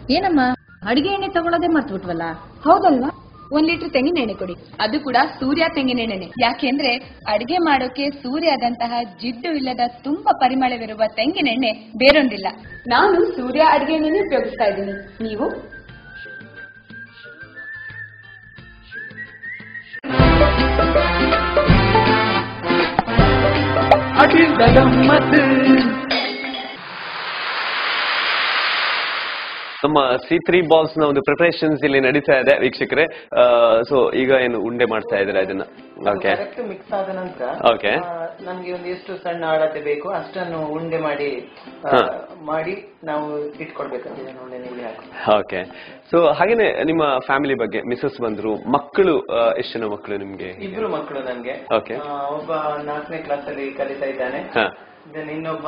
ಏನಮ್ಮ ಅಡಿಗೆ ಎಣ್ಣೆ ತಗೊಳ್ಳೋದೇ ಮರ್ತು ಬಿಟ್ವಲ್ಲ ಹೌದಲ್ವಾ ಒಂದ್ ಲೀಟರ್ ತೆಂಗಿನ ಎಣ್ಣೆ ಕೊಡಿ ಅದು ಕೂಡ ಸೂರ್ಯ ತೆಂಗಿನ ಎಣ್ಣೆ ಯಾಕೆಂದ್ರೆ ಅಡಿಗೆ ಮಾಡೋಕೆ ಸೂರ್ಯದಂತಹ ಜಿಡ್ಡು ಇಲ್ಲದ ತುಂಬಾ ಪರಿಮಳವಿರುವ ತೆಂಗಿನ ಎಣ್ಣೆ ಬೇರೊಂದಿಲ್ಲ ನಾನು ಸೂರ್ಯ ಅಡಿಗೆ ಎಣ್ಣೆನೇ ಉಪಯೋಗಿಸ್ತಾ ಇದ್ದೀನಿ ನೀವು ನಮ್ಮ ಸಿ ತ್ರೀ ಬಾಲ್ಸ್ ನ ಒಂದು ಪ್ರಿಪರೇಷನ್ಸ್ ಇಲ್ಲಿ ನಡೀತಾ ಇದೆ ವೀಕ್ಷಕರೇ ಸೊ ಈಗ ಏನು ಉಂಡೆ ಮಾಡ್ತಾ ಇದ್ರೆ ಅದನ್ನ ಓಕೆ ಕರೆಕ್ಟ್ ಮಿಕ್ಸ್ ಆದ ನಂತರ Okay. ಆ, ನಮ್ಗೆ ಒಂದು ಎಷ್ಟು ಸಣ್ಣ ಅಳತೆ ಬೇಕು ಅಷ್ಟನ್ನು ಉಂಡೆ ಮಾಡಿ ಆ, ಹಾ. ಮಾಡಿ ನಾವು ಇಟ್ಕೊಳ್ಬೇಕಂತ ಇದನ್ನು ಉಂಡೆ ನೀಲಿ ಹಾಕಿ ಓಕೆ ಸೊ ಹಾಗೇನೆ ನಿಮ್ಮ ಫ್ಯಾಮಿಲಿ ಬಗ್ಗೆ ಮಿಸಸ್ ಬಂದ್ರು ಮಕ್ಕಳು ಆ, ಎಷ್ಟು ಜನ ಮಕ್ಕಳು ನಿಮ್ಗೆ ಇಬ್ರು ಮಕ್ಕಳು ನನ್ಗೆ Okay. ಆ, ಒಬ್ಬ ನಾಲ್ಕನೇ ಕ್ಲಾಸ್ ಅಲ್ಲಿ ಕಲಿತಾ ಇದ್ದಾನೆ ಹಾ Then ಇನ್ನೊಬ್ಬ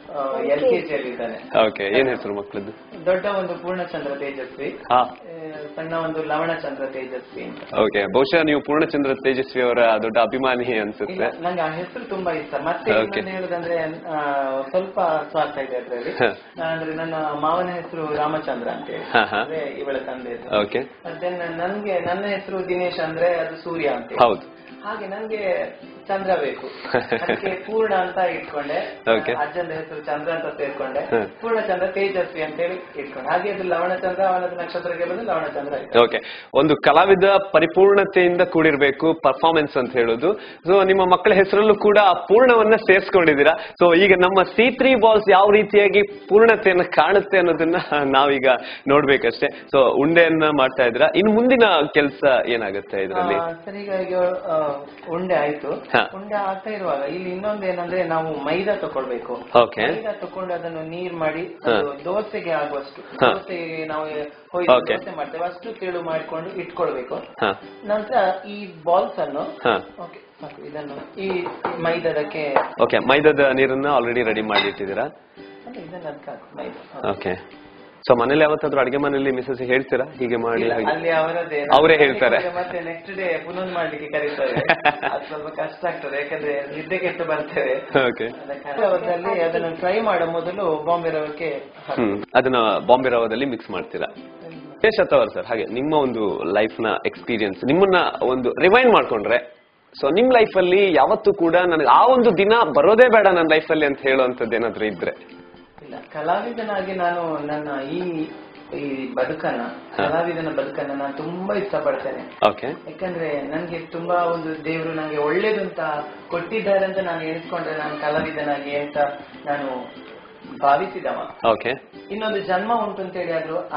ಎಲ್ ಕೆ ಜಿ ಅಲ್ಲಿ ಇದ್ದಾನೆ ಓಕೆ ಏನ್ ಹೆಸರು ಮಕ್ಕಳದ್ದು ದೊಡ್ಡ ಒಂದು ಪೂರ್ಣಚಂದ್ರ ತೇಜಸ್ವಿ ಹಾ ಆ, ಸಣ್ಣ ಒಂದು ಲವಣಚಂದ್ರ ತೇಜಸ್ವಿ ಅಂತ ಓಕೆ ಬಹುಶಃ ನೀವು ಪೂರ್ಣಚಂದ್ರ ತೇಜಸ್ವಿ ಅವರ ದೊಡ್ಡ ಅಭಿಮಾನಿ ಇಲ್ಲ ಅನ್ಸುತ್ತೆ ನಂಗೆ ಆ ಹೆಸರು ತುಂಬಾ ಇಷ್ಟ ಮತ್ತೆ Okay. ಇನ್ನೊಂದು ಹೇಳುದಂದ್ರೆ ಆ, ಸ್ವಲ್ಪ ಸ್ವಾರ್ಥ ಇದೆ ಅದ್ರಲ್ಲಿ ಹ. ಅಂದ್ರೆ ನನ್ನ ಮಾವನ ಹೆಸರು ರಾಮಚಂದ್ರ ಅಂತ ಹೇಳಿ ಹ, ಹ. ಅಂದ್ರೆ ಇವಳ ತಂದೆ ಓಕೆ ಮತ್ತೆ ನನ್ಗೆ ನನ್ನ ಹೆಸರು ದಿನೇಶ್ ಅಂದ್ರೆ ಅದು ಸೂರ್ಯ ಅಂತ ಹೇಳಿ. ಹೌದು ಹಾಗೆ ನಂಗೆ ಚಂದ್ರ ಬೇಕು ಅದಕ್ಕೆ ಪೂರ್ಣ ಅಂತ ಇಟ್ಕೊಂಡೆ Okay. ಅಜ್ಜನ ಹೆಸರು ಚಂದ್ರ ಅಂತ ಸೇರ್ಕೊಂಡೆ ಹ. ಪೂರ್ಣಚಂದ್ರ ತೇಜಸ್ವಿ ಅಂತ ಹೇಳಿ ಇಟ್ಕೊಂಡೆ ಹಾಗೆ ಅದು ಲವಣಚಂದ್ರ ಅವನದು ನಕ್ಷತ್ರಕ್ಕೆ ಬಂದು ಲವಣಚಂದ್ರ ಆಯ್ತು ಓಕೆ ಒಂದು ಕಲಾವಿದ ಪರಿಪೂರ್ಣತೆಯಿಂದ ಕೂಡಿರ್ಬೇಕು ಪರ್ಫಾರ್ಮೆನ್ಸ್ ಅಂತ ಹೇಳೋದು ಸೊ ನಿಮ್ಮ ಮಕ್ಕಳ ಹೆಸರಲ್ಲೂ ಕೂಡ ಆ ಪೂರ್ಣವನ್ನ ಸೇರಿಸ್ಕೊಂಡಿದ್ದೀರಾ ಸೊ ಈಗ ನಮ್ಮ ಸಿ ತ್ರೀ ಬಾಲ್ಸ್ ಯಾವ ರೀತಿಯಾಗಿ ಪೂರ್ಣತೆಯನ್ನ ಕಾಣುತ್ತೆ ಅನ್ನೋದನ್ನ ನಾವೀಗ ನೋಡ್ಬೇಕಷ್ಟೇ ಸೊ ಉಂಡೆಯನ್ನ ಮಾಡ್ತಾ ಇದ್ದೀರಾ ಇನ್ನು ಮುಂದಿನ ಕೆಲಸ ಏನಾಗುತ್ತೆ ಇದರಲ್ಲಿ ಆ, ಸರಿ ಈಗ ಈಗ ಆ, ಉಂಡೆ ಆಯ್ತು ಹಾ. ಉಂಡೆ ಆಗ್ತಾ ಇರುವಾಗ ಇಲ್ಲಿ ಇನ್ನೊಂದು ಏನಂದ್ರೆ ನಾವು ಮೈದಾ ತಕೊಳ್ಬೇಕು Okay. ಮೈದಾ ತಕೊಂಡು ಅದನ್ನು ನೀರ್ ಮಾಡಿ ಹಾ. ಅದು ದೋಸೆಗೆ ಆಗುವಷ್ಟು ಹಾ. ದೋಸೆ ನಾವು ಹೊಯ್ದು Okay. ದೋಸೆ ಮಾಡ್ತೇವೆ ಅಷ್ಟು ತೆಳು ಮಾಡಿಕೊಂಡು ಇಟ್ಕೊಳ್ಬೇಕು ಹಾ ನಂತರ ಈ ಬಾಲ್ಸ್ ಅನ್ನು ಹಾ ಓಕೆ ಸಾಕು ಇದನ್ನು ಈ ಮೈದಾದಕ್ಕೆ ಓಕೆ ಮೈದಾದ ನೀರನ್ನ ಆಲ್ರೆಡಿ ರೆಡಿ ಮಾಡಿ ಇಟ್ಟಿದ್ದೀರಾ ಅಂದ್ರೆ ಇದನ್ನ ಅದಕ್ಕೆ ಹಾಕು ಮೈದಾ ಓಕೆ ಸೊ ಮನೇಲಿ ಯಾವತ್ತಾದ್ರೂ ಅಡಿಗೆ ಮನೇಲಿ ಮಿಸಸ್ ಹೇಳ್ತೀರಾ ಹೀಗೆ ಮಾಡಿ ಇಲ್ಲ, ಹಾಗೆ ಅಲ್ಲಿ ಅವರದೇ ಅವರೇ ಹೇಳ್ತಾರೆ. ಮತ್ತೆ ನೆಕ್ಸ್ಟ್ ಡೇ ಪುನಃ ಮಾಡ್ಲಿಕ್ಕೆ ಕರೀತಾರೆ ಅದು ಸ್ವಲ್ಪ ಕಷ್ಟ ಆಗ್ತದೆ ಯಾಕಂದ್ರೆ ನಿದ್ದೆ ಕೆಟ್ಟು ಬರ್ತೇವೆ ಓಕೆ ಅದರಲ್ಲಿ ಅದನ್ನು ಟ್ರೈ ಮಾಡೋ ಮೊದಲು ಬಾಂಬೆ ರವಕ್ಕೆ ಹ್ಮ್ ಅದನ್ನ ಬಾಂಬೆ ರವದಲ್ಲಿ ಮಿಕ್ಸ್ ಮಾಡ್ತೀರಾ ಶೇಷತ್ ಅವರ್ ಸರ್ ಹಾಗೆ ನಿಮ್ಮ ಒಂದು ಲೈಫ್ ನ ಎಕ್ಸ್ಪೀರಿಯನ್ಸ್ ನಿಮ್ಮನ್ನ ಒಂದು ರಿವೈಂಡ್ ಮಾಡ್ಕೊಂಡ್ರೆ ಸೊ ನಿಮ್ ಲೈಫ್ ಅಲ್ಲಿ ಯಾವತ್ತೂ ಕೂಡ ನನಗೆ ಆ ಒಂದು ದಿನ ಬರೋದೇ ಬೇಡ ನನ್ನ ಲೈಫ್ ಅಲ್ಲಿ ಅಂತ ಹೇಳುವಂತದ್ದು ಏನಾದ್ರು ಇದ್ರೆ ಇಲ್ಲ ಕಲಾವಿದನಾಗಿ ನಾನು ನನ್ನ ಈ ಈ ಬದುಕನ್ನ ಕಲಾವಿದನ ಬದುಕನ್ನ ನಾನು ತುಂಬಾ ಇಷ್ಟಪಡ್ತೇನೆ ಓಕೆ ಯಾಕಂದ್ರೆ ನನ್ಗೆ ತುಂಬಾ ಒಂದು ದೇವರು ನಂಗೆ ಒಳ್ಳೇದು ಅಂತ ಕೊಟ್ಟಿದ್ದಾರೆ ಅಂತ ನಾನು ಎಣಿಸ್ಕೊಂಡ್ರೆ ನಾನು ಕಲಾವಿದನಾಗಿ ಅಂತ ನಾನು ಭಾವಿಸಿದವ ಓಕೆ ಇನ್ನೊಂದು ಜನ್ಮ ಉಂಟು ಅಂತ ಹೇಳಿ ಆದ್ರೂ